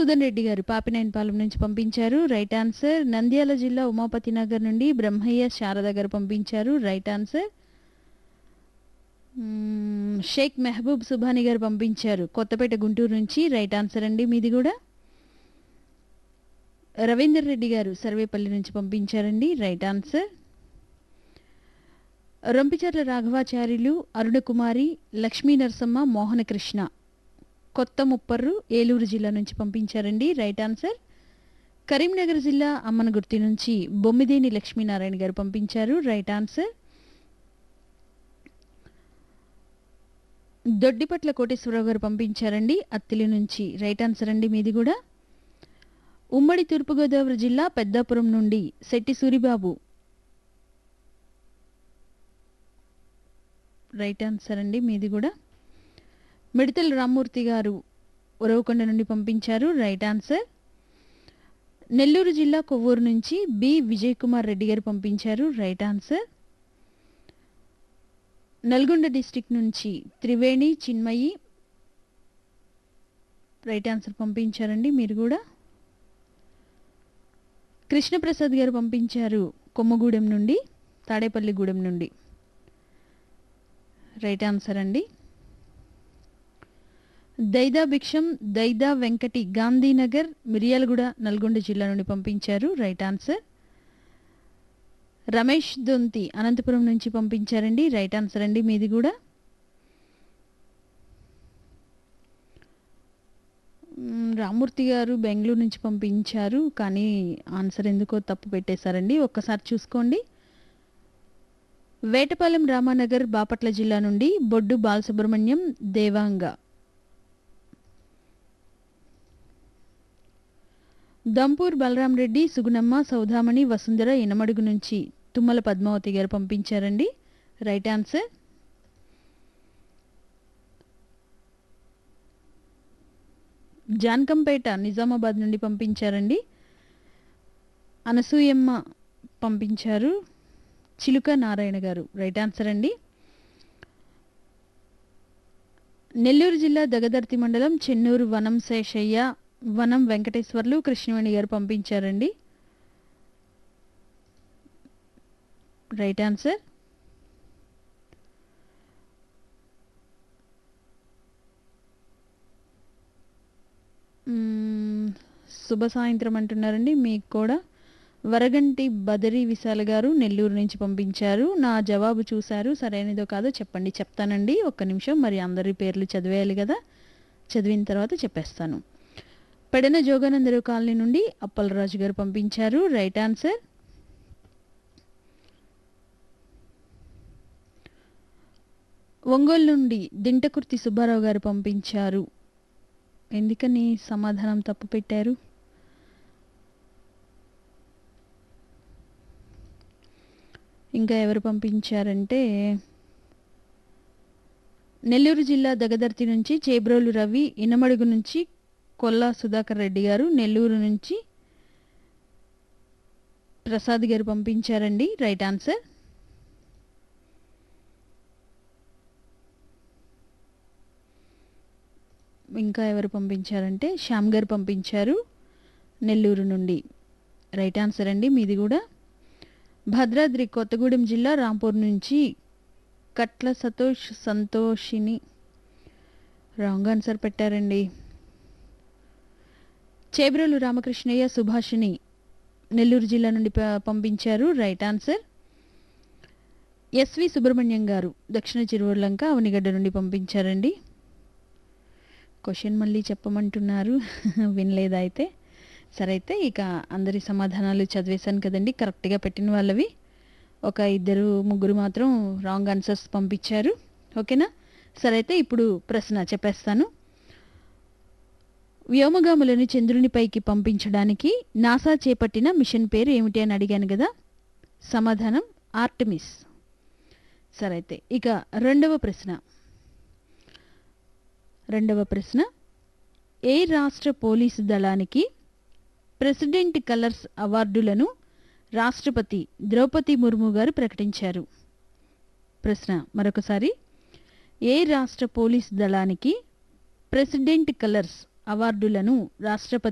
మధుసూదన్ రెడ్డి గారు పాపినేనిపాలెం నుంచి పంపించారు రైట్ ఆన్సర్ నంద్యాల జిల్లా ఉమాపతి నగర్ నుండి బ్రహ్మయ్య శారద గారు పంపించారు రైట్ ఆన్సర్ మ్మ్, షేక్ మెహబూబ్ సుభాని గారు పంపించారు కొత్తపేట గుంటూరు నుంచి రైట్ ఆన్సర్ అండి మీది కూడా రవీందర్ రెడ్డి గారు సర్వేపల్లి నుంచి పంపించారండి రైట్ ఆన్సర్ రొంపిచర్ల రాఘవాచార్యులు అరుణకుమారి లక్ష్మీ నరసమ్మ మోహనకృష్ణ కొత్త ముప్పర్రు ఏలూరు జిల్లా నుంచి పంపించారండి రైట్ ఆన్సర్ కరీంనగర్ జిల్లా అమ్మనగుర్తి నుంచి బొమ్మిదేని లక్ష్మీనారాయణ గారు పంపించారు రైట్ ఆన్సర్ దొడ్డిపట్ల కోటేశ్వరరావు గారు పంపించారండి అత్తిలి నుంచి రైట్ ఆన్సర్ అండి మీది కూడా ఉమ్మడి తూర్పుగోదావరి జిల్లా పెద్దాపురం నుండి శెట్టి సూరిబాబు రైట్ ఆన్సర్ అండి మీది కూడా మిడతల రామ్మూర్తి గారు ఉరవకొండ నుండి పంపించారు రైట్ ఆన్సర్ నెల్లూరు జిల్లా కొవ్వూరు నుంచి బి విజయ్ కుమార్ రెడ్డి గారు పంపించారు రైట్ ఆన్సర్ నల్గొండ డిస్టిక్ నుంచి త్రివేణి చిన్మయి రైట్ ఆన్సర్ పంపించారండి మీరు కూడా కృష్ణప్రసాద్ గారు పంపించారు కొమ్మగూడెం నుండి తాడేపల్లిగూడెం నుండి రైట్ ఆన్సర్ అండి దైదా భిక్షం దైదా వెంకటి గాంధీనగర్ మిర్యాలగూడ నల్గొండ జిల్లా నుండి పంపించారు రైట్ ఆన్సర్ రమేష్ దొంతి అనంతపురం నుంచి పంపించారండి రైట్ ఆన్సర్ అండి మీది కూడా మ్, రామూర్తి గారు బెంగళూరు నుంచి పంపించారు కానీ ఆన్సర్ ఎందుకో తప్పు పెట్టేశారండి ఒక్కసారి చూసుకోండి వేటపాలెం రామానగర్ బాపట్ల జిల్లా నుండి బొడ్డు బాలసుబ్రహ్మణ్యం దేవాంగ దంపూర్ బలరాం రెడ్డి సుగుణమ్మ సౌదామణి వసుంధర ఇనమడుగు నుంచి తుమ్మల పద్మావతి గారు పంపించారండి రైట్ ఆన్సర్ జాన్కంపేట నిజామాబాద్ నుండి పంపించారండి అనసూయమ్మ పంపించారు చిలుక నారాయణ గారు రైట్ ఆన్సర్ అండి నెల్లూరు జిల్లా దగదర్తి మండలం చెన్నూరు వనం శేషయ్య వనం వెంకటేశ్వర్లు కృష్ణవేణి గారు పంపించారండి రైట్ ఆన్సర్ మ్మ్, శుభ సాయంత్రం అంటున్నారండి మీకు కూడా వరగంటి బదరి విశాల గారు నెల్లూరు నుంచి పంపించారు నా జవాబు చూశారు సరైనదో కాదో చెప్పండి చెప్తానండి ఒక్క నిమిషం మరి అందరి పేర్లు చదివేయాలి కదా చదివిన తర్వాత చెప్పేస్తాను పెడన జోగానందరు కాలనీ నుండి అప్పలరాజు గారు పంపించారు రైట్ ఆన్సర్ ఒంగోలు నుండి దింటకుర్తి సుబ్బారావు గారు పంపించారు ఎందుకని సమాధానం తప్పు పెట్టారు ఇంకా ఎవరు పంపించారంటే నెల్లూరు జిల్లా దగదర్తి నుంచి చేబ్రోలు రవి ఇనమడుగు నుంచి కొల్లా సుధాకర్ రెడ్డి గారు నెల్లూరు నుంచి ప్రసాద్ గారు పంపించారండి రైట్ ఆన్సర్ ఇంకా ఎవరు పంపించారంటే శ్యామ్ గారు పంపించారు నెల్లూరు నుండి రైట్ ఆన్సర్ అండి మీది కూడా భద్రాద్రి కొత్తగూడెం జిల్లా రాంపూర్ నుంచి కట్ల సతోష్ సంతోషిని రాంగ్ ఆన్సర్ పెట్టారండి చేబ్రోలు రామకృష్ణయ్య సుభాషిణి నెల్లూరు జిల్లా నుండి ప- పంపించారు రైట్ ఆన్సర్ ఎస్వి సుబ్రహ్మణ్యం గారు దక్షిణ చిరువల్లంక అవనిగడ్డ నుండి పంపించారండి క్వశ్చన్ మళ్ళీ చెప్పమంటున్నారు వినలేదా అయితే సరే అయితే ఇక అందరి సమాధానాలు చదివేశాను కదండి కరెక్ట్గా పెట్టిన వాళ్ళవి ఒక ఇద్దరు ముగ్గురు మాత్రం రాంగ్ ఆన్సర్స్ పంపించారు ఓకేనా సరే అయితే ఇప్పుడు ప్రశ్న చెప్పేస్తాను వ్యోమగాములను చంద్రునిపైకి పంపించడానికి నాసా చేపట్టిన మిషన్ పేరు ఏమిటి అని అడిగాను కదా సమాధానం ఆర్టమిస్ సరే అయితే ఇక రెండవ ప్రశ్న రెండవ ప్రశ్న ఏ రాష్ట్ర పోలీసు దళానికి ప్రెసిడెంట్ కలర్స్ అవార్డులను రాష్ట్రపతి ద్రౌపది ముర్ము గారు ప్రకటించారు ప్రశ్న మరొకసారి ఏ రాష్ట్ర పోలీస్ దళానికి ప్రెసిడెంట్ కలర్స్ అవార్డులను రాష్ట్రపతి